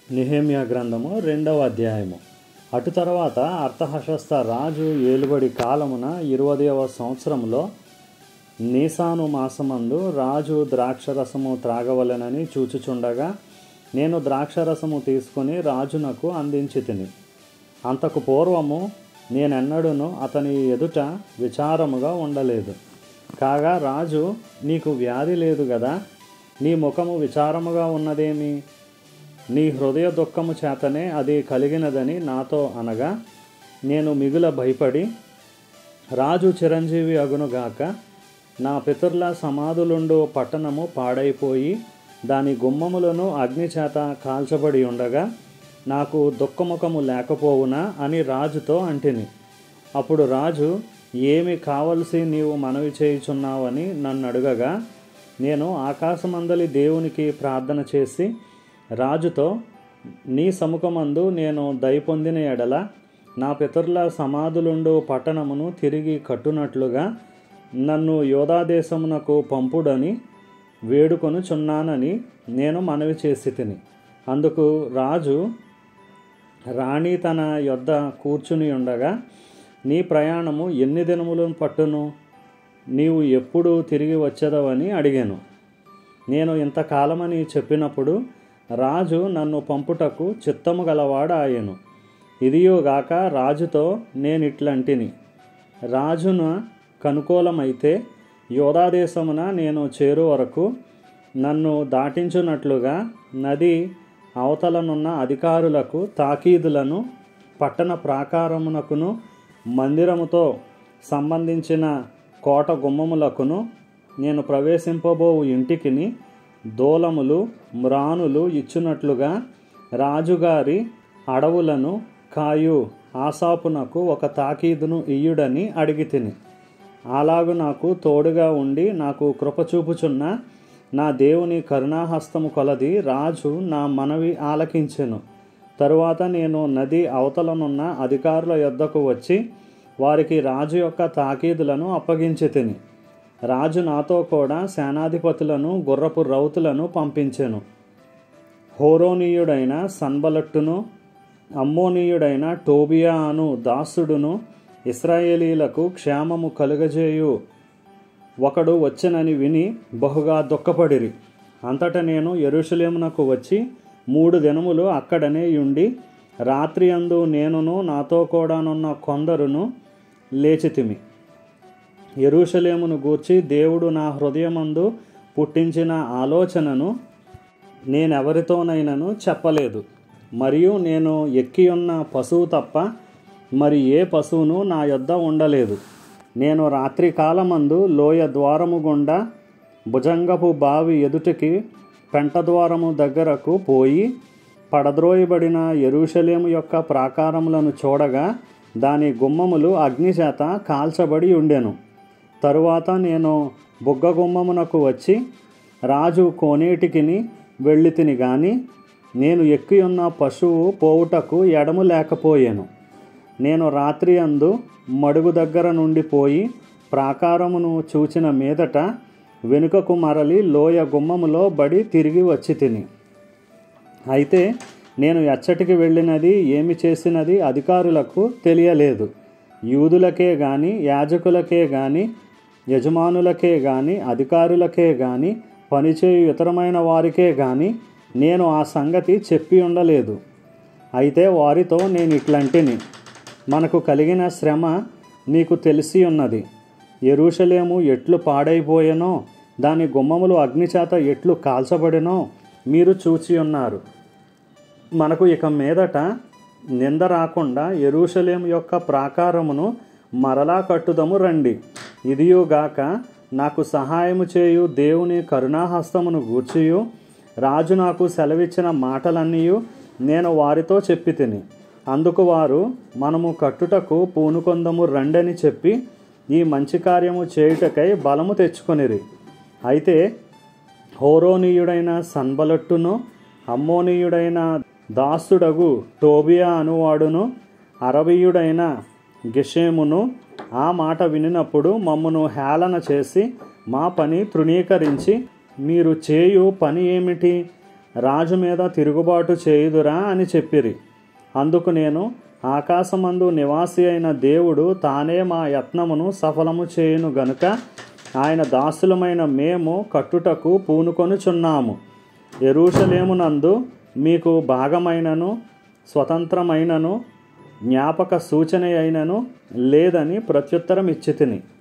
నిహేమియా గ్రంథము రెండవ అధ్యాయము అటు తర్వాత అర్థహశస్త రాజు ఏలుబడి కాలమున ఇరవదవ సంవత్సరంలో నీసాను మాసమందు రాజు ద్రాక్షరసము త్రాగవలెనని చూచుచుండగా నేను ద్రాక్షరసము తీసుకుని రాజునకు అందించి తిని అంతకు పూర్వము నేనెన్నడూను అతని ఎదుట విచారముగా ఉండలేదు కాగా రాజు నీకు వ్యాధి లేదు గదా నీ ముఖము విచారముగా ఉన్నదేమి నీ హృదయ దుఃఖము చేతనే అది కలిగినదని నాతో అనగా నేను మిగుల భయపడి రాజు చిరంజీవి అగునుగాక నా పితరుల సమాధులుండు పట్టణము పాడైపోయి దాని గుమ్మములను అగ్ని చేత కాల్చబడి ఉండగా నాకు దుఃఖముఖము లేకపోవునా అని రాజుతో అంటిని అప్పుడు రాజు ఏమి కావలసి నీవు మనవి చేయుచున్నావని నన్ను అడుగగా నేను ఆకాశమందలి దేవునికి ప్రార్థన చేసి రాజుతో నీ సముఖమందు నేను దయపొందిన ఎడల నా పితరుల సమాధులుండు పట్టణమును తిరిగి కట్టునట్లుగా నన్ను యోధాదేశమునకు పంపుడని వేడుకొనుచున్నానని నేను మనవి చేసి తిని అందుకు రాజు రాణి తన యొద్ద కూర్చుని ఉండగా నీ ప్రయాణము ఎన్ని దినములు పట్టును నీవు ఎప్పుడు తిరిగి వచ్చేదవని అడిగాను నేను ఇంతకాలమని చెప్పినప్పుడు రాజు నన్ను పంపుటకు చిత్తము గలవాడు ఆయను ఇదియోగాక రాజుతో నేనిట్లంటిని రాజున కనుకూలమైతే యోధాదేశమున నేను చేరు వరకు నన్ను దాటించున్నట్లుగా నది అవతలనున్న అధికారులకు తాకీదులను పట్టణ ప్రాకారమునకును మందిరముతో సంబంధించిన కోట గుమ్మములకును నేను ప్రవేశింపబో ఇంటికిని దూలములు మ్రానులు ఇచ్చునట్లుగా రాజుగారి అడవులను కాయు ఆసాపునకు ఒక తాకీదును ఇయ్యుడని అడిగి తిని అలాగు నాకు తోడుగా ఉండి నాకు కృపచూపుచున్న నా దేవుని కరుణాహస్తము కొలది రాజు నా మనవి ఆలకించెను తరువాత నేను నది అవతలనున్న అధికారుల యొద్దకు వచ్చి వారికి రాజు యొక్క తాకీదులను అప్పగించి తిని రాజు నాతో కూడా సేనాధిపతులను గుర్రపు రౌతులను పంపించెను హోరోనీయుడైన సన్బలట్టును అమ్మోనీయుడైన టోబియా అను దాసుడును ఇస్రాయేలీలకు క్షేమము కలుగజేయు ఒకడు వచ్చనని విని బహుగా దుఃఖపడిరి అంతట నేను ఎరుషలేమునకు వచ్చి మూడు దినములు అక్కడనే ఉండి రాత్రి అందు నేనును నాతో కూడానున్న కొందరును లేచితిమి ఎరుషలేమును గూర్చి దేవుడు నా హృదయమందు పుట్టించిన ఆలోచనను నేనెవరితోనైనను చెప్పలేదు మరియు నేను ఎక్కి ఉన్న పశువు తప్ప మరి ఏ పశువును నా యొద్ద ఉండలేదు నేను రాత్రి కాలమందు లోయ ద్వారము గుండా భుజంగపు బావి ఎదుటికి పెంట ద్వారము దగ్గరకు పోయి పడద్రోయబడిన ఎరుషలేము యొక్క ప్రాకారములను చూడగా దాని గుమ్మములు అగ్నిచేత కాల్చబడి ఉండెను తరువాత నేను బుగ్గ గుమ్మమునకు వచ్చి రాజు కోనేటికిని వెళ్ళి తిని గాని నేను ఎక్కి ఉన్న పశువు పోవుటకు ఎడము లేకపోయాను నేను రాత్రి అందు మడుగు దగ్గర నుండి పోయి ప్రాకారమును చూచిన మీదట వెనుకకు మరలి లోయ గుమ్మములో బడి తిరిగి వచ్చి తిని అయితే నేను ఎచ్చటికి వెళ్ళినది ఏమి చేసినది అధికారులకు తెలియలేదు యూదులకే గాని యాజకులకే గాని యజమానులకే గాని అధికారులకే గాని పనిచేయు ఇతరమైన వారికే గాని నేను ఆ సంగతి చెప్పి ఉండలేదు అయితే వారితో నేను ఇట్లంటిని మనకు కలిగిన శ్రమ మీకు తెలిసి ఉన్నది ఎరుషలేము ఎట్లు పాడైపోయెనో దాని గుమ్మములు అగ్నిచేత ఎట్లు కాల్చబడినో మీరు చూచి ఉన్నారు మనకు ఇక మీదట నింద రాకుండా ఎరుషలేం యొక్క ప్రాకారమును మరలా కట్టుదము రండి ఇదియుగాక నాకు సహాయము చేయు దేవుని కరుణాహస్తమును గూర్చియు రాజు నాకు సెలవిచ్చిన మాటలన్నీ నేను వారితో చెప్పి తిని అందుకు వారు మనము కట్టుటకు పూనుకొందము రండని చెప్పి ఈ మంచి కార్యము చేయుటకై బలము తెచ్చుకొనిరి అయితే హోరోనీయుడైన సన్బలట్టును అమ్మోనీయుడైన దాసుడగు టోబియా అనువాడును అరవీయుడైన గిషేమును ఆ మాట వినినప్పుడు మమ్మను హేళన చేసి మా పని తృణీకరించి మీరు చేయు పని ఏమిటి రాజు మీద తిరుగుబాటు చేయుదురా అని చెప్పిరి అందుకు నేను ఆకాశమందు నివాసి అయిన దేవుడు తానే మా యత్నమును సఫలము చేయును గనుక ఆయన దాసులమైన మేము కట్టుటకు పూనుకొనుచున్నాము ఎరూషలేమునందు మీకు భాగమైనను స్వతంత్రమైనను జ్ఞాపక సూచన అయినను లేదని ప్రత్యుత్తరం ఇచ్చి తిని